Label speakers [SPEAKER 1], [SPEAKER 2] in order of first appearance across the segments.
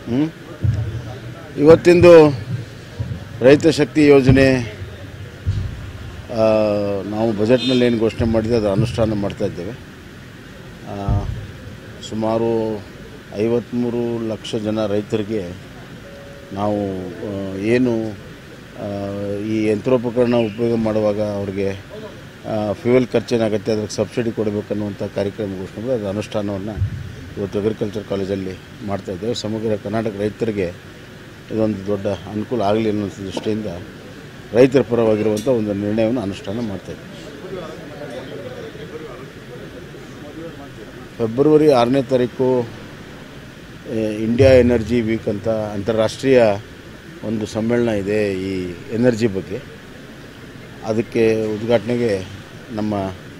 [SPEAKER 1] ಹ್ಮ್? ಇವತ್ತಿಂದು ರೈತ ಶಕ್ತಿ ಯೋಜನೆ ಆ, ನಾವು ಬಜೆಟ್ನಲ್ಲಿ ಏನು ಘೋಷಣೆ ಮಾಡಿದೆ ಅದು ಅನುಷ್ಠಾನ ಮಾಡ್ತಾ ಇದ್ದೇವೆ ಆ, ಸುಮಾರು ಐವತ್ತ್ಮೂರು ಲಕ್ಷ ಜನ ರೈತರಿಗೆ ನಾವು ಆ, ಏನು ಆ, ಈ ಯಂತ್ರೋಪಕರಣ ಉಪಯೋಗ ಮಾಡುವಾಗ ಅವ್ರಿಗೆ ಫ್ಯೂಯಲ್ ಖರ್ಚೇನಾಗುತ್ತೆ ಅದಕ್ಕೆ ಸಬ್ಸಿಡಿ ಕೊಡಬೇಕನ್ನುವಂಥ ಕಾರ್ಯಕ್ರಮ ಘೋಷಣೆ ಮಾಡಿ ಅದರ ಅನುಷ್ಠಾನವನ್ನು ಇವತ್ತು ಅಗ್ರಿಕಲ್ಚರ್ ಕಾಲೇಜಲ್ಲಿ ಮಾಡ್ತಾ ಇದ್ದೇವೆ ಸಮಗ್ರ ಕರ್ನಾಟಕ ರೈತರಿಗೆ ಇದೊಂದು ದೊಡ್ಡ ಅನುಕೂಲ ಆಗಲಿ ಅನ್ನೋ ದೃಷ್ಟಿಯಿಂದ ರೈತರ ಪರವಾಗಿರುವಂಥ ಒಂದು ನಿರ್ಣಯವನ್ನು ಅನುಷ್ಠಾನ ಮಾಡ್ತಾ ಇದ್ದೇವೆ ಫೆಬ್ರವರಿ ಆರನೇ ತಾರೀಕು ಏ, ಇಂಡಿಯಾ ಎನರ್ಜಿ ವೀಕ್ ಅಂತ ಅಂತಾರಾಷ್ಟ್ರೀಯ ಒಂದು ಸಮ್ಮೇಳನ ಇದೆ ಈ ಎನರ್ಜಿ ಬಗ್ಗೆ ಅದಕ್ಕೆ ಉದ್ಘಾಟನೆಗೆ ನಮ್ಮ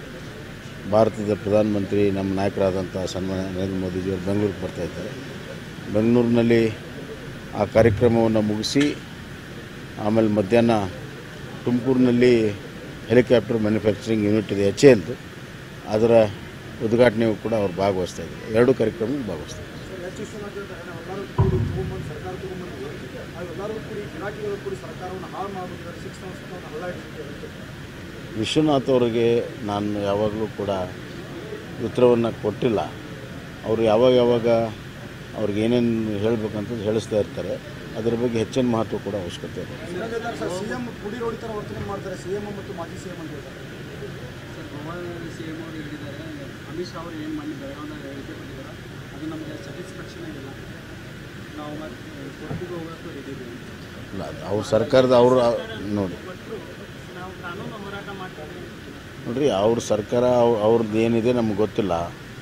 [SPEAKER 1] ಭಾರತದ ಪ್ರಧಾನಮಂತ್ರಿ ನಮ್ಮ ನಾಯಕರಾದಂಥ ಸನ್ಮಾನ್ಯ ನರೇಂದ್ರ ಮೋದಿಜಿಯವರು ಬೆಂಗಳೂರಿಗೆ ಬರ್ತಾ ಇದ್ದಾರೆ ಬೆಂಗಳೂರಿನಲ್ಲಿ ಆ ಕಾರ್ಯಕ್ರಮವನ್ನು ಮುಗಿಸಿ ಆಮೇಲೆ ಮಧ್ಯಾಹ್ನ ತುಮಕೂರಿನಲ್ಲಿ ಹೆಲಿಕಾಪ್ಟರ್ ಮ್ಯಾನುಫ್ಯಾಕ್ಚರಿಂಗ್ ಯೂನಿಟ್ ಇದೆ ಎಚ್ ಎಲ್ದು ಅದರ ಉದ್ಘಾಟನೆಗೂ ಕೂಡ ಅವ್ರು ಭಾಗವಹಿಸ್ತಾ ಇದ್ದಾರೆ ಎರಡು ಕಾರ್ಯಕ್ರಮಕ್ಕೆ ಭಾಗವಹಿಸ್ತಾರೆ
[SPEAKER 2] ಎಚ್ ವಿಶ್ವನಾಥ್ ಎಲ್ಲರೂ ಕೂಡಿ ತೊಗೊಂಬಂದು ಸರ್ಕಾರ ತೊಗೊಂಬಂದು ನಾವೆಲ್ಲರೂ ಕೂಡಿ ಗಿರಾಕಿಗಳು ಕೂಡಿ ಸರ್ಕಾರವನ್ನು ಹಾಳು ಮಾಡಿಬಿಟ್ಟಿದ್ದಾರೆ ಶಿಕ್ಷಣ ಸಂಸ್ಥೆಯನ್ನು ಹಳ್ಳ ಇಟ್ಟಿದ್ದಾರೆ
[SPEAKER 1] ವಿಶ್ವನಾಥ್ ಅವರಿಗೆ ನಾನು ಯಾವಾಗಲೂ ಕೂಡ ಉತ್ತರವನ್ನು ಕೊಟ್ಟಿಲ್ಲ ಅವರು ಯಾವಾಗ ಯಾವಾಗ ಅವ್ರಿಗೆ ಏನೇನು ಹೇಳಬೇಕಂತ ಹೇಳಿಸ್ತಾ ಇರ್ತಾರೆ ಅದರ ಬಗ್ಗೆ ಹೆಚ್ಚಿನ ಮಹತ್ವ ಕೂಡ ಅವಶ್ಯಕತೆ ಇದೆ
[SPEAKER 2] ಸರ್ ಸಿ ಎಂ ಪುಡಿ ರೋಡಿ ಥರ ವರ್ತನೆ ಮಾಡ್ತಾರೆ ಸಿ ಎಂ ಮತ್ತು ಮಾಜಿ ಸಿ ಎಂ ಅಂತ ಹೇಳ್ತಾರೆ
[SPEAKER 3] ಸರ್ ಮೊಬೈಲ್ ಸಿ ಎಮ್ ಅವರು ಹೇಳಿದ್ದಾರೆ ಅಮಿತ್ ಶಾ ಅವರು ಏನು ಮಾಡಿ ಬೆಳಗಾವಿದಾಗ ಹೇಳಿಕೆ ಕೊಟ್ಟಿದ್ದಾರೆ ಅದು ನಮಗೆ ಸ್ಯಾಟಿಸ್ಫ್ಯಾಕ್ಷನ್ ಆಗಿಲ್ಲ ನಾವು ಮತ್ತೆ ಕೋರ್ಟಿಗೆ ಹೋಗೋಕ್ಕೂ ರೆಡಿ ಇದ್ದೀವಿ
[SPEAKER 1] ಇಲ್ಲ ಅವ್ರ ಸರ್ಕಾರದ ಅವರು ನೋಡಿ
[SPEAKER 3] ನಾವು ಕಾನೂನು ಹೋರಾಟ ಮಾಡ್ತೀವಿ
[SPEAKER 1] ನೋಡ್ರಿ ಅವ್ರ ಸರ್ಕಾರ ಅವ್- ಅವ್ರದ್ದು ಏನಿದೆ ನಮ್ಗೆ ಗೊತ್ತಿಲ್ಲ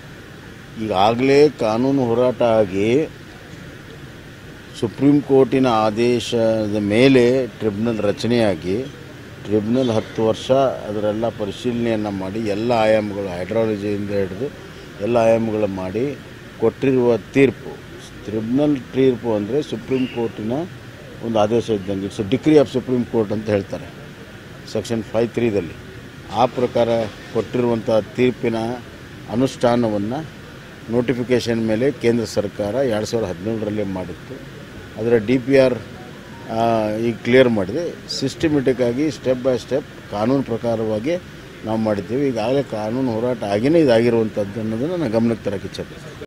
[SPEAKER 1] ಈಗಾಗಲೇ ಕಾನೂನು ಹೋರಾಟ ಆಗಿ ಸುಪ್ರೀಂ ಕೋರ್ಟಿನ ಆದೇಶದ ಮೇಲೆ ಟ್ರಿಬ್ಯುನಲ್ ರಚನೆಯಾಗಿ ಟ್ರಿಬ್ಯುನಲ್ ಹತ್ತು ವರ್ಷ ಅದರೆಲ್ಲ ಪರಿಶೀಲನೆಯನ್ನು ಮಾಡಿ ಎಲ್ಲ ಆಯಾಮಗಳು ಹೈಡ್ರಾಲಜಿಯಿಂದ ಹಿಡಿದು ಎಲ್ಲ ಆಯಾಮಗಳು ಮಾಡಿ ಕೊಟ್ಟಿರುವ ತೀರ್ಪು ಟ್ರಿಬ್ಯುನಲ್ ತೀರ್ಪು ಅಂದರೆ ಸುಪ್ರೀಂ ಕೋರ್ಟಿನ ಒಂದು ಆದೇಶ ಇದ್ದಂಗೆ it's decree of supreme court ಅಂತ ಹೇಳ್ತಾರೆ ಸೆಕ್ಷನ್ ಫೈವ್ ತ್ರೀದಲ್ಲಿ ಆ ಪ್ರಕಾರ ಕೊಟ್ಟಿರುವಂಥ ತೀರ್ಪಿನ ಅನುಷ್ಠಾನವನ್ನು ನೋಟಿಫಿಕೇಷನ್ ಮೇಲೆ ಕೇಂದ್ರ ಸರ್ಕಾರ ಎರಡು ಸಾವಿರದ ಹದಿನೇಳರಲ್ಲಿ ಮಾಡಿತ್ತು ಅದರ ಡಿ ಪಿ ಆರ್ ಈಗ ಕ್ಲಿಯರ್ ಮಾಡಿದೆ ಸಿಸ್ಟಮೆಟಿಕ್ ಆಗಿ ಸ್ಟೆಪ್ ಬೈ ಸ್ಟೆಪ್ ಕಾನೂನು ಪ್ರಕಾರವಾಗಿ ನಾವು ಮಾಡಿದ್ದೀವಿ ಈಗಾಗಲೇ ಕಾನೂನು ಹೋರಾಟ ಆಗಿನೇ ಇದಾಗಿರುವಂಥದ್ದು ಅನ್ನೋದನ್ನು ನಾನು ಗಮನಕ್ಕೆ ತರಕ್ಕೆ ಇಚ್ಛೆ